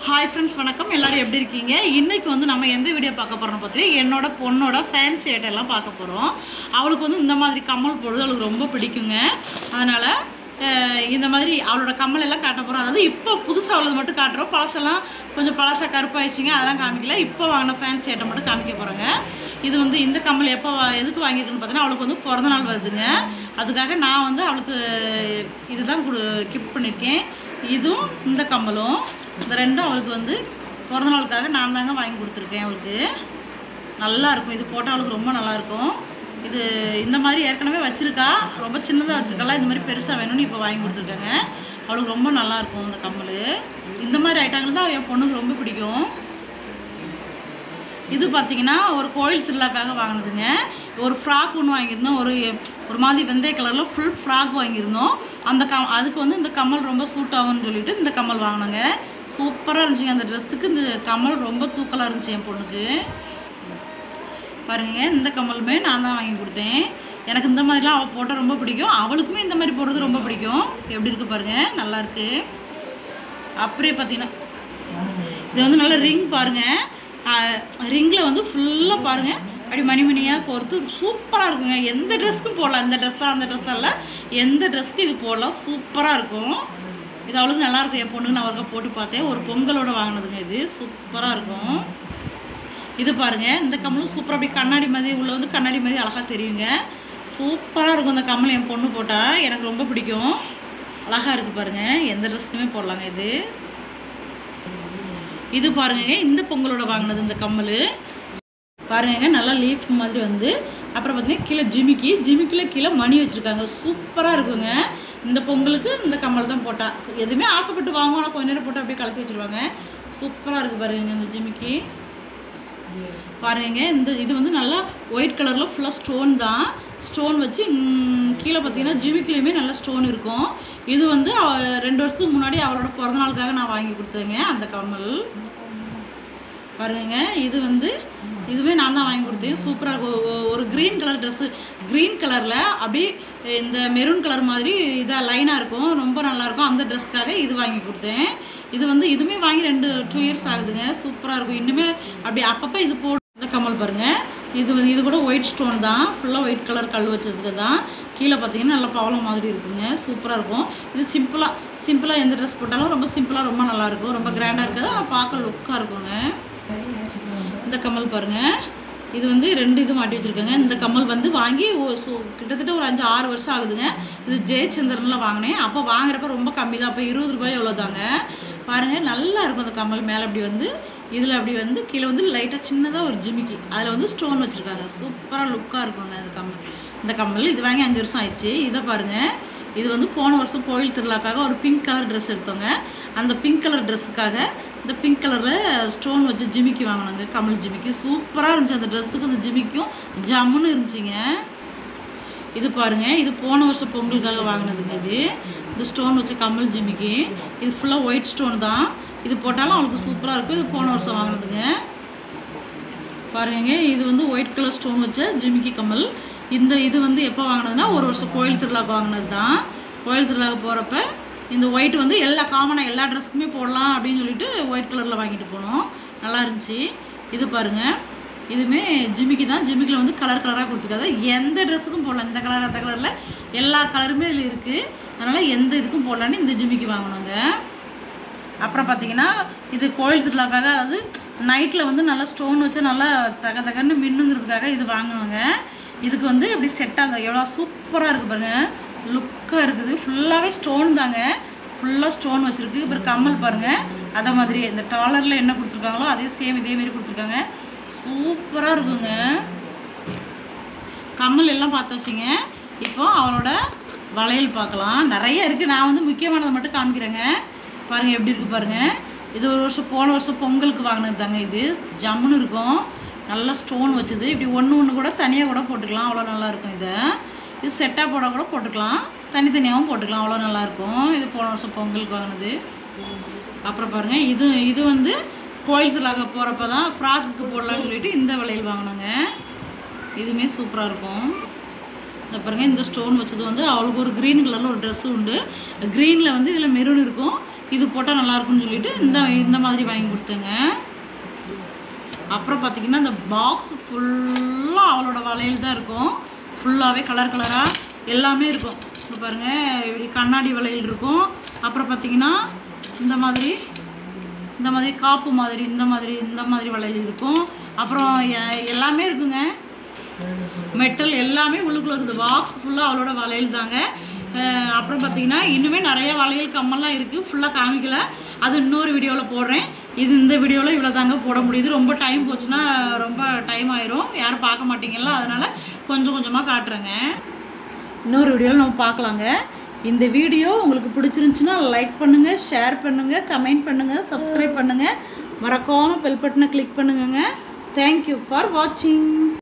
hi friends வணக்கம் எல்லாரும் எப்படி இருக்கீங்க இன்னைக்கு வந்து நம்ம எந்த வீடியோ பார்க்க போறோம்னு பார்த்தீங்கன்னா என்னோட பொண்ணோட ஃபேன்சி எல்லாம் பார்க்க போகிறோம் அவளுக்கு வந்து இந்த மாதிரி கம்மல் போடுறது அவளுக்கு ரொம்ப பிடிக்குங்க அதனால் இந்த மாதிரி அவளோட கம்மல் எல்லாம் காட்ட போகிறோம் அதாவது இப்போ புதுசாக உள்ளது மட்டும் காட்டுறோம் பழசெல்லாம் கொஞ்சம் பழசாக கருப்பாயிடுச்சிங்க அதெல்லாம் காமிக்கல இப்போ வாங்கின ஃபேன்சி ஐட்டம் மட்டும் காமிக்க போகிறோங்க இது வந்து இந்த கம்மல் எப்போ வா- எதுக்கு வாங்கியிருக்குன்னு பார்த்தீங்கன்னா அவளுக்கு வந்து பிறந்த நாள் வருதுங்க அதுக்காக நான் வந்து அவளுக்கு இதுதான் கொடு கிஃப்ட் பண்ணியிருக்கேன் இதுவும் இந்த கம்மலும் இந்த ரெண்டும் அவளுக்கு வந்து பிறந்த நாளுக்காக நான் தாங்க வாங்கி கொடுத்துருக்கேன் அவளுக்கு நல்லா இருக்கும் இது போட்டால் அவளுக்கு ரொம்ப நல்லா இருக்கும் இது இந்த மாதிரி ஏற்கனவே வச்சிருக்கா ரொம்ப சின்னதாக வச்சிருக்காளா இந்த மாதிரி பெருசாக வேணும்னு இப்போ வாங்கி கொடுத்துருக்காங்க அவளுக்கு ரொம்ப நல்லா இருக்கும் இந்த கம்மல் இந்த மாதிரி ஐட்டங்கள் தான் என் பொண்ணுக்கு ரொம்ப பிடிக்கும் இது பார்த்தீங்கன்னா ஒரு கோயில் திருவிழாக்காக வாங்கினதுங்க ஒரு ஃப்ராக் ஒன்று வாங்கியிருந்தோம் ஒரு ஒரு மாதிரி வெந்தய கலரில் ஃபுல் ஃப்ராக் வாங்கியிருந்தோம் அந்த க அதுக்கு வந்து இந்த கம்மல் ரொம்ப சூட் ஆகும்னு சொல்லிட்டு இந்த கம்மல் வாங்கினோங்க சூப்பராக இருந்துச்சுங்க அந்த ட்ரெஸ்ஸுக்கு இந்த கம்மல் ரொம்ப தூக்கலாக இருந்துச்சு என் பொண்ணுக்கு பாருங்க இந்த கம்மலுமே நான் தான் வாங்கி கொடுத்தேன் எனக்கு இந்த மாதிரிலாம் அவள் போட்டால் ரொம்ப பிடிக்கும் அவளுக்குமே இந்த மாதிரி போடுறது ரொம்ப பிடிக்கும் எப்படி இருக்கு பாருங்க நல்லா இருக்கு அப்படியே பார்த்தீங்கன்னா இது வந்து நல்ல ரிங் பாருங்க ரிங்கில் வந்து ஃபுல்லாக பாருங்க அப்படி மணி மணியாக கோர்த்து சூப்பராக இருக்குங்க எந்த ட்ரெஸ்க்கும் போடலாம் இந்த ட்ரெஸ் தான் அந்த ட்ரெஸ் தான் இல்லை எந்த ட்ரெஸ்க்கு இது போடலாம் சூப்பராக இருக்கும் இது அவளுக்கு நல்லா இருக்கும் என் பொண்ணுக்கு நான் ஒருக்கா போட்டு பார்த்தேன் ஒரு பொங்கலோட வாங்கினதுங்க இது சூப்பராக இருக்கும் இது பாருங்க இந்த கம்மலும் சூப்பராக அப்படி கண்ணாடி மாதிரி உள்ள வந்து கண்ணாடி மாதிரி அழகாக தெரியுங்க சூப்பராக இருக்கும் இந்த கம்மல் என் பொண்ணு போட்டால் எனக்கு ரொம்ப பிடிக்கும் அழகாக இருக்குது பாருங்க எந்த ட்ரெஸ்க்குமே போடலாங்க இது இது பாருங்க இந்த பொங்கலோட வாங்கினது இந்த கம்மல் பாருங்க நல்லா லீஃப் மாதிரி வந்து அப்புறம் பார்த்தீங்கன்னா கீழே ஜிமிக்கி ஜிமிக்கியில் கீழே மணி வச்சுருக்காங்க சூப்பராக இருக்குங்க இந்த பொங்கலுக்கு இந்த கம்மல் தான் போட்டா எதுவுமே ஆசைப்பட்டு வாங்குவோம் ஆனால் கொஞ்ச நேரம் போட்டு அப்படியே கலத்தி வச்சுருவாங்க சூப்பராக இருக்குது பாருங்க இந்த ஜிமிக்கி பாருங்க இந்த இது வந்து நல்லா ஒயிட் கலரில் ஃபுல்லாக ஸ்டோன் தான் ஸ்டோன் வச்சு ம், கீழே பார்த்தீங்கன்னா ஜிமிக்கிலையுமே நல்ல ஸ்டோன் இருக்கும் இது வந்து அவ ரெண்டு வருஷத்துக்கு முன்னாடி அவளோட பிறந்த நாளுக்காக நான் வாங்கி கொடுத்தேங்க அந்த கம்மல் பாருங்க இது வந்து இதுவே நான் தான் வாங்கி கொடுத்தேன் சூப்பராக இருக்கும் ஒ- ஒரு க்ரீன் கலர் ட்ரெஸ்ஸு க்ரீன் கலரில் அப்படியே இந்த மெரூன் கலர் மாதிரி இதாக லைனாக இருக்கும் ரொம்ப நல்லாயிருக்கும் அந்த ட்ரெஸ்க்காக இது வாங்கி கொடுத்தேன் இது வந்து இதுவுமே வாங்கி ரெண்டு டூ இயர்ஸ் ஆகுதுங்க சூப்பராக இருக்கும் இன்னுமே அப்படி அப்பப்போ இது போடு இந்த கம்மல் பாருங்க இது வந்து இது கூட ஒயிட் ஸ்டோன் தான் ஃபுல்லாக ஒயிட் கலர் கல் வச்சதுக்கு தான் கீழே பார்த்தீங்கன்னா நல்லா பவளம் மாதிரி இருக்குங்க சூப்பராக இருக்கும் இது சிம்பிளாக சிம்பிளாக எந்த ட்ரெஸ் போட்டாலும் ரொம்ப சிம்பிளாக ரொம்ப நல்லா இருக்கும் ரொம்ப கிராண்டாக இருக்காது ஆனால் பார்க்க லுக்காக இருக்குங்க இந்த கம்மல் பாருங்க இது வந்து ரெண்டு இது மாட்டி வச்சிருக்காங்க இந்த கம்மல் வந்து வாங்கி ஒ- சு- கிட்டத்தட்ட ஒரு அஞ்சு ஆறு வருஷம் ஆகுதுங்க இது ஜெயச்சந்திரன்ல வாங்கினேன் அப்போ வாங்குறப்ப ரொம்ப கம்மி தான் அப்போ இருபது ரூபாய் எவ்வளோதாங்க பாருங்க நல்லா இருக்கும் அந்த கம்மல் மேலே அப்படி வந்து இதில் அப்படி வந்து கீழே வந்து லைட்டாக சின்னதாக ஒரு ஜிமிக்கி அதில் வந்து ஸ்டோன் வச்சுருக்காங்க சூப்பராக லுக்காக இருக்குங்க அந்த கம்மல் இந்த கம்மல் இது வாங்கி அஞ்சு வருஷம் ஆயிடுச்சு இதை பாருங்க இது வந்து போன வருஷம் கோயில் திருவிழாக்காக ஒரு பிங்க் கலர் ட்ரெஸ் எடுத்தோங்க அந்த பிங்க் கலர் ட்ரெஸ்ஸுக்காக இந்த பிங்க் கலரில் ஸ்டோன் வச்சு ஜிமிக்கி வாங்கினாங்க கமல் ஜிமிக்கி சூப்பராக இருந்துச்சு அந்த ட்ரெஸ்ஸுக்கும் அந்த ஜிமிக்கும் ஜம்முன்னு இருந்துச்சுங்க இது பாருங்க இது போன வருஷம் பொங்கலுக்காக வாங்கினதுங்க இது இந்த ஸ்டோன் வச்ச கமல் ஜிமிக்கி இது ஃபுல்லாக ஒயிட் ஸ்டோன் தான் இது போட்டாலும் அவளுக்கு சூப்பராக இருக்கும் இது போன வருஷம் வாங்கினதுங்க பாருங்க இது வந்து ஒயிட் கலர் ஸ்டோன் வச்ச ஜிமிக்கி கமல் இந்த இது வந்து எப்போ வாங்கினதுன்னா ஒரு வருஷம் கோயில் திருவிழாக்கு வாங்கினது தான் கோயில் திருவிழாக்கு போகிறப்ப இந்த ஒயிட் வந்து எல்லா காமனாக எல்லா ட்ரெஸ்க்குமே போடலாம் அப்படின்னு சொல்லிட்டு ஒயிட் கலரில் வாங்கிட்டு போனோம் நல்லா இருந்துச்சு இது பாருங்க இதுவுமே ஜிமிக்கி தான் ஜிமிக்கில் வந்து கலர் கலராக கொடுத்துருக்காது எந்த ட்ரெஸ்ஸுக்கும் போடலாம் இந்த கலர் அந்த கலரில் எல்லா கலருமே இதில் இருக்குது அதனால் எந்த இதுக்கும் போடலான்னு இந்த ஜிமிக்கி வாங்கினோங்க அப்புறம் பார்த்தீங்கன்னா இது கோயில் திருவிழாக்காக அதாவது நைட்டில் வந்து நல்லா ஸ்டோன் வச்சு நல்லா தக தகன்னு மின்னுங்கிறதுக்காக இது வாங்கினோங்க இதுக்கு வந்து இப்படி செட் ஆகுது எவ்வளோ சூப்பராக இருக்குது பாருங்க லுக்காக இருக்குது ஃபுல்லாகவே ஸ்டோன் தாங்க ஃபுல்லாக ஸ்டோன் வச்சுருக்கு அப்புறம் கம்மல் பாருங்கள் அதை மாதிரி இந்த டாலரில் என்ன கொடுத்துருக்காங்களோ அதே சேம் இதே மாதிரி கொடுத்துருக்காங்க சூப்பராக இருக்குங்க கம்மல் எல்லாம் பார்த்தாச்சுங்க இப்போ அவளோட வளையல் பார்க்கலாம் நிறைய இருக்குது நான் வந்து முக்கியமானதை மட்டும் காமிக்கிறேங்க பாருங்கள் எப்படி இருக்குது பாருங்கள் இது ஒரு வருஷம் போன வருஷம் பொங்கலுக்கு வாங்கினது தாங்க இது ஜம்முன்னு இருக்கும் நல்லா ஸ்டோன் வச்சது இப்படி ஒன்று ஒன்று கூட தனியாக கூட போட்டுக்கலாம் அவ்வளோ நல்லா இருக்கும் இது இது செட்டாக போட கூட போட்டுக்கலாம் தனித்தனியாகவும் போட்டுக்கலாம் அவ்வளோ நல்லாயிருக்கும் இது போன வருஷம் பொங்கலுக்கு வாங்கினது அப்புறம் பாருங்கள் இது இது வந்து கோயில் திருவிழாக்கு போகிறப்ப தான் ஃப்ராக்குக்கு போடலாம்னு சொல்லிட்டு இந்த வளையல் வாங்கினோங்க இதுவுமே சூப்பராக இருக்கும் இந்த பாருங்க இந்த ஸ்டோன் வச்சது வந்து அவளுக்கு ஒரு க்ரீன் கலரில் ஒரு ட்ரெஸ் உண்டு க்ரீனில் வந்து இதில் மெரூன் இருக்கும் இது போட்டால் நல்லா இருக்கும்னு சொல்லிட்டு இந்த இந்த மாதிரி வாங்கி கொடுத்தேங்க அப்புறம் பார்த்தீங்கன்னா இந்த பாக்ஸ் ஃபுல்லாக அவளோட வளையல் தான் இருக்கும் ஃபுல்லாகவே கலர் கலராக எல்லாமே இருக்கும் இப்போ பாருங்கள் இப்படி கண்ணாடி வளையல் இருக்கும் அப்புறம் பார்த்தீங்கன்னா இந்த மாதிரி இந்த மாதிரி காப்பு மாதிரி இந்த மாதிரி இந்த மாதிரி வளையல் இருக்கும் அப்புறம் எ- எல்லாமே இருக்குங்க மெட்டல் எல்லாமே உள்ளுக்குள்ள இருக்குது பாக்ஸ் ஃபுல்லாக அவளோட வளையல் தாங்க அஹ் அப்புறம் பார்த்தீங்கன்னா இன்னுமே நிறைய வளையல் கம்மல்லாம் இருக்குது ஃபுல்லாக காமிக்கல அது இன்னொரு வீடியோவில் போடுறேன் இது இந்த வீடியோவில் இவ்வளோ தாங்க போட முடியுது ரொம்ப டைம் போச்சுன்னா ரொம்ப டைம் ஆயிரும் யாரும் பார்க்க மாட்டீங்கல்ல அதனால் கொஞ்சம் கொஞ்சமாக காட்டுறேங்க இன்னொரு வீடியோவில் நம்ம பார்க்கலாங்க இந்த வீடியோ உங்களுக்கு பிடிச்சிருந்துச்சுன்னா லைக் பண்ணுங்கள் ஷேர் பண்ணுங்கள் கமெண்ட் பண்ணுங்கள் சப்ஸ்கிரைப் பண்ணுங்கள் மறக்காமல் பெல் பட்டனை கிளிக் பண்ணுங்கங்க தேங்க்யூ ஃபார் வாட்சிங்